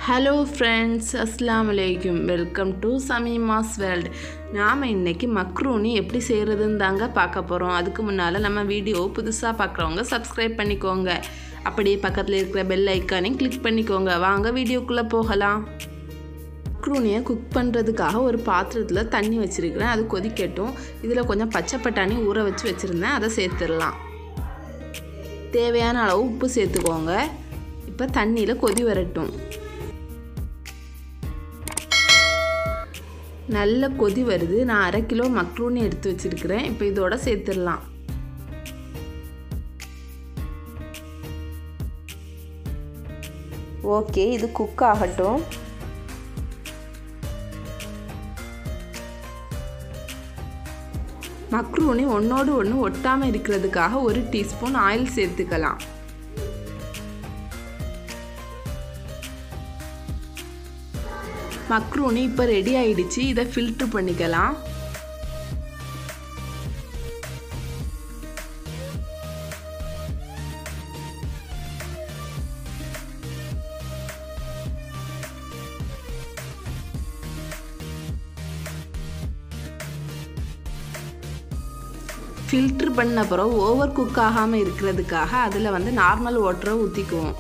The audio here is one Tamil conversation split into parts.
ஹலோ ஃப்ரெண்ட்ஸ் அஸ்லாம் வலைக்கும் வெல்கம் டு சமீமாஸ் வேர்ல்டு நாம் இன்றைக்கி மக்ரூனி எப்படி செய்கிறதுன்னு தாங்க பார்க்க போகிறோம் அதுக்கு முன்னால் நம்ம வீடியோ புதுசாக பார்க்குறவங்க சப்ஸ்கிரைப் பண்ணிக்கோங்க அப்படியே பக்கத்தில் இருக்கிற பெல் ஐக்கானையும் கிளிக் பண்ணிக்கோங்க வாங்க வீடியோக்குள்ளே போகலாம் மக்ரூனியை குக் பண்ணுறதுக்காக ஒரு பாத்திரத்தில் தண்ணி வச்சுருக்கிறேன் அது கொதிக்கட்டும் இதில் கொஞ்சம் பச்சை பட்டாணி ஊற வச்சு வச்சுருந்தேன் அதை சேர்த்துடலாம் தேவையான அளவு உப்பு சேர்த்துக்கோங்க இப்போ தண்ணியில் கொதி வரட்டும் நல்ல கொதி வருது நான் அரை கிலோ மக்ரூனி எடுத்து வச்சுருக்கிறேன் இப்போ இதோட சேர்த்துடலாம் ஓகே இது குக் ஆகட்டும் மக்ரூனி ஒன்றோடு ஒன்று ஒட்டாமல் இருக்கிறதுக்காக ஒரு டீஸ்பூன் ஆயில் சேர்த்துக்கலாம் மக்ரூனி இப்போ ரெடி ஆயிடுச்சு இதை ஃபில்ட்ரு பண்ணிக்கலாம் ஃபில்ட்ரு பண்ண அப்புறம் ஓவர் குக் ஆகாமல் இருக்கிறதுக்காக அதில் வந்து நார்மல் வாட்டரை ஊற்றிக்குவோம்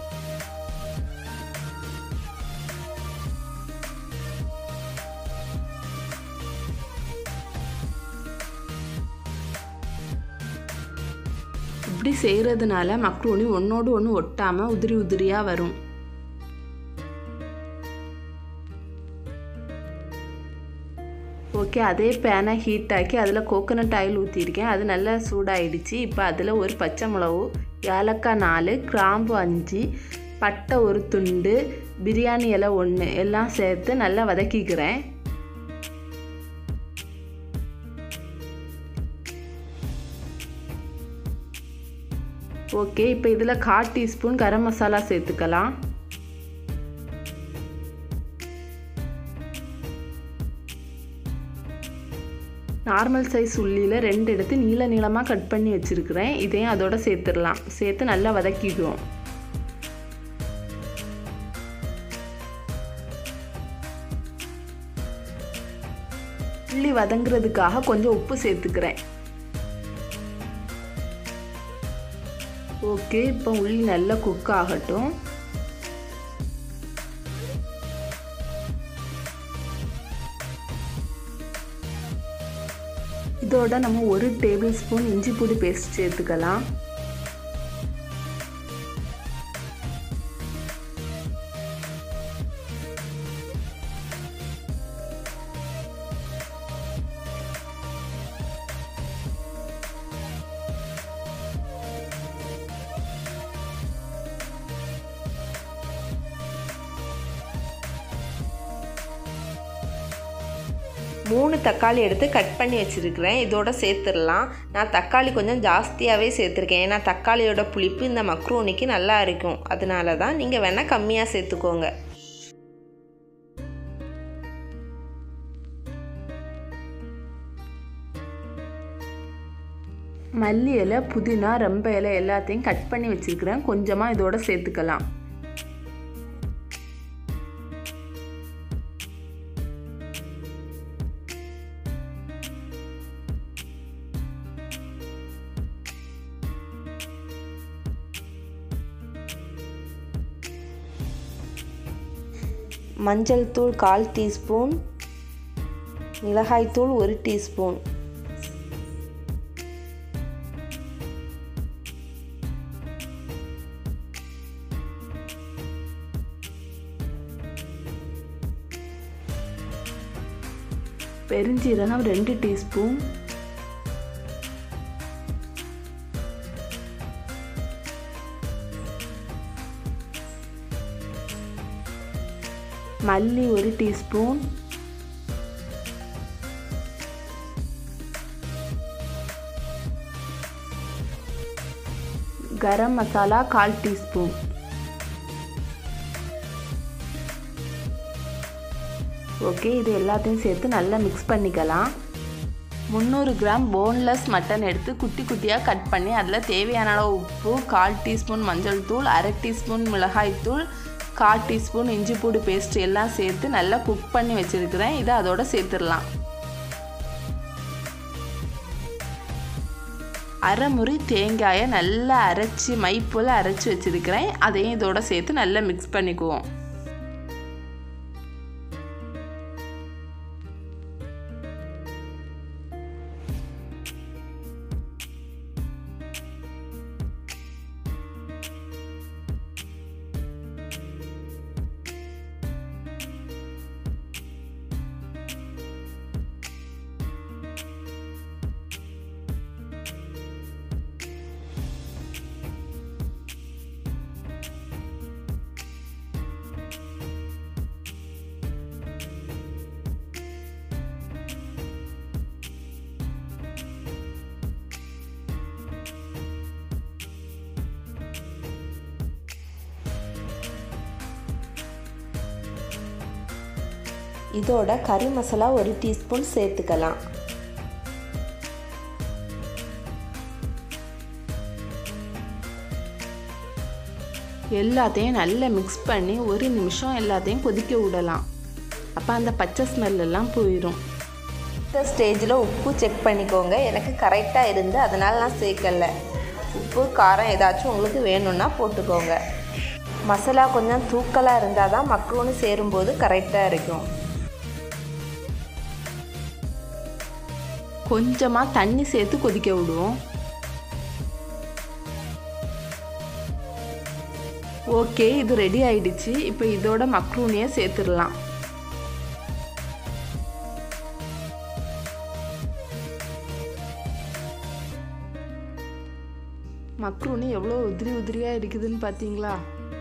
இப்படி செய்கிறதுனால மக்ரூனி ஒன்றோடு ஒன்று ஒட்டாமல் உதிரி உதிரியாக வரும் ஓகே அதே பேனை ஹீட் ஆக்கி அதில் கோகோனட் ஆயில் ஊற்றிருக்கேன் அது நல்லா சூடாயிடுச்சு இப்போ அதில் ஒரு பச்சை மிளகு ஏலக்காய் நாலு கிராம்பு அஞ்சு பட்டை ஒரு துண்டு பிரியாணி இலை ஒன்று எல்லாம் சேர்த்து நல்லா வதக்கிக்கிறேன் ஓகே இப்போ இதில் கால் டீஸ்பூன் கரம் மசாலா சேர்த்துக்கலாம் நார்மல் சைஸ் உள்ளியில் ரெண்டு எடுத்து நீள நீளமாக கட் பண்ணி வச்சுருக்கிறேன் இதையும் அதோட சேர்த்துடலாம் சேர்த்து நல்லா வதக்கிக்குவோம் உள்ளி வதங்குறதுக்காக கொஞ்சம் உப்பு சேர்த்துக்கிறேன் ஓகே இப்போ உள்ளி நல்லா குக் ஆகட்டும் இதோட நம்ம ஒரு டேபிள் ஸ்பூன் இஞ்சி பொடி பேஸ்ட் சேர்த்துக்கலாம் மூணு தக்காளி எடுத்து கட் பண்ணி வச்சுருக்கிறேன் இதோட சேர்த்துடலாம் நான் தக்காளி கொஞ்சம் ஜாஸ்தியாகவே சேர்த்துருக்கேன் ஏன்னா தக்காளியோட புளிப்பு இந்த மக்ரூனிக்கு நல்லா இருக்கும் அதனால தான் நீங்கள் வேணால் கம்மியாக சேர்த்துக்கோங்க மல்லி இலை புதினா ரொம்ப இலை எல்லாத்தையும் கட் பண்ணி வச்சுருக்கிறேன் கொஞ்சமாக இதோட சேர்த்துக்கலாம் மஞ்சள் தூள் கால் டீஸ்பூன் மிளகாய்த்தூள் ஒரு டீஸ்பூன் பெருஞ்சீரகம் ரெண்டு டீஸ்பூன் மல்லி ஒரு டீஸ்பூன் கரம் மசாலா கால் டீஸ்பூன் ஓகே இது எல்லாத்தையும் சேர்த்து நல்லா மிக்ஸ் பண்ணிக்கலாம் முந்நூறு கிராம் போன்லெஸ் மட்டன் எடுத்து குட்டி குட்டியாக கட் பண்ணி அதில் தேவையான அளவு உப்பு கால் டீஸ்பூன் மஞ்சள் தூள் அரை டீஸ்பூன் மிளகாய் தூள் கால் டீஸ்பூன் இஞ்சி பூடு பேஸ்ட் எல்லாம் சேர்த்து நல்லா குக் பண்ணி வச்சுருக்கிறேன் இதை அதோட சேர்த்துடலாம் அரைமுறி தேங்காயை நல்லா அரைச்சி மை போல் அரைச்சி வச்சுருக்கிறேன் அதையும் இதோட சேர்த்து நல்லா மிக்ஸ் பண்ணிக்குவோம் இதோட கறி மசாலா ஒரு டீஸ்பூன் சேர்த்துக்கலாம் எல்லாத்தையும் நல்லா மிக்ஸ் பண்ணி ஒரு நிமிஷம் எல்லாத்தையும் கொதிக்க விடலாம் அப்போ அந்த பச்சை ஸ்மெல்லாம் போயிடும் இந்த ஸ்டேஜில் உப்பு செக் பண்ணிக்கோங்க எனக்கு கரெக்டாக இருந்து அதனால் நான் சேர்க்கலை உப்பு காரம் ஏதாச்சும் உங்களுக்கு வேணும்னா போட்டுக்கோங்க மசாலா கொஞ்சம் தூக்கலாக இருந்தால் தான் மக்ரூனி சேரும்போது கரெக்டாக இருக்கும் கொஞ்சமாக தண்ணி சேர்த்து கொதிக்க விடுவோம் ஓகே இது ரெடி ஆயிடுச்சு இப்போ இதோட மக்ரூனியை சேர்த்துடலாம் மக்ரூனி எவ்வளோ உதிரி உதிரியாக இருக்குதுன்னு பார்த்தீங்களா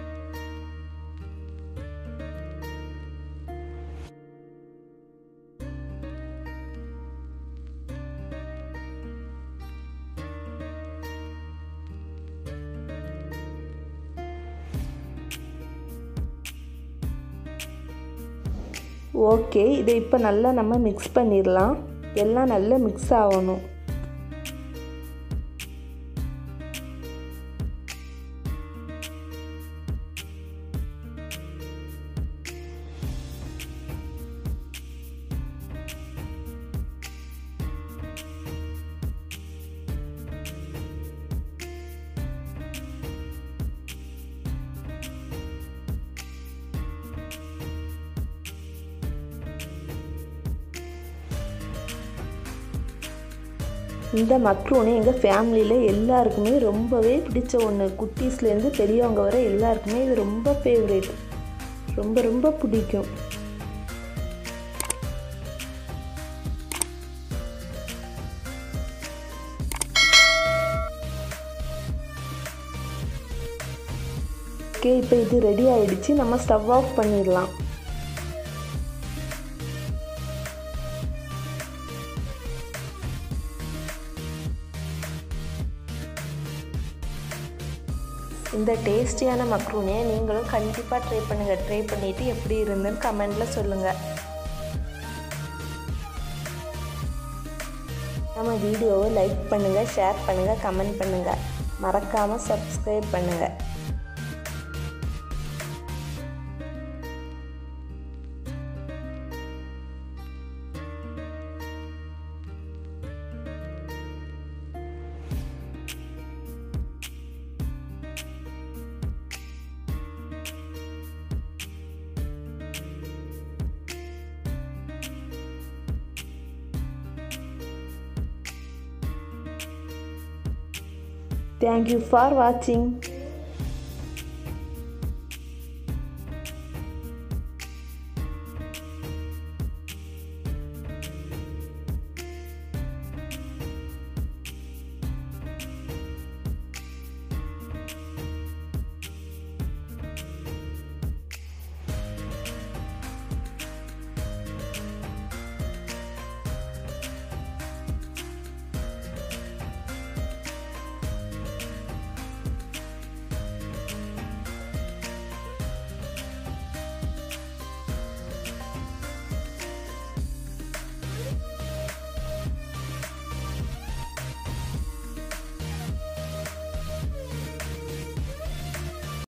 ஓகே இதை இப்போ நல்லா நம்ம மிக்ஸ் பண்ணிடலாம் எல்லாம் நல்லா மிக்ஸ் ஆகணும் இந்த மக்ரூனி எங்கள் ஃபேமிலியில் எல்லாருக்குமே ரொம்பவே பிடிச்ச ஒன்று குட்டீஸ்லேருந்து பெரியவங்க வரை எல்லாருக்குமே இது ரொம்ப ஃபேவரேட் ரொம்ப ரொம்ப பிடிக்கும் ஓகே இப்போ இது ரெடி ஆயிடுச்சு நம்ம ஸ்டவ் ஆஃப் பண்ணிடலாம் இந்த டேஸ்டியான மக்ரூனியை நீங்களும் கண்டிப்பாக ட்ரை பண்ணுங்கள் ட்ரை பண்ணிவிட்டு எப்படி இருந்துன்னு கமெண்டில் சொல்லுங்கள் நம்ம வீடியோவை லைக் பண்ணுங்கள் ஷேர் பண்ணுங்கள் கமெண்ட் பண்ணுங்கள் மறக்காமல் சப்ஸ்கிரைப் பண்ணுங்கள் Thank you for watching.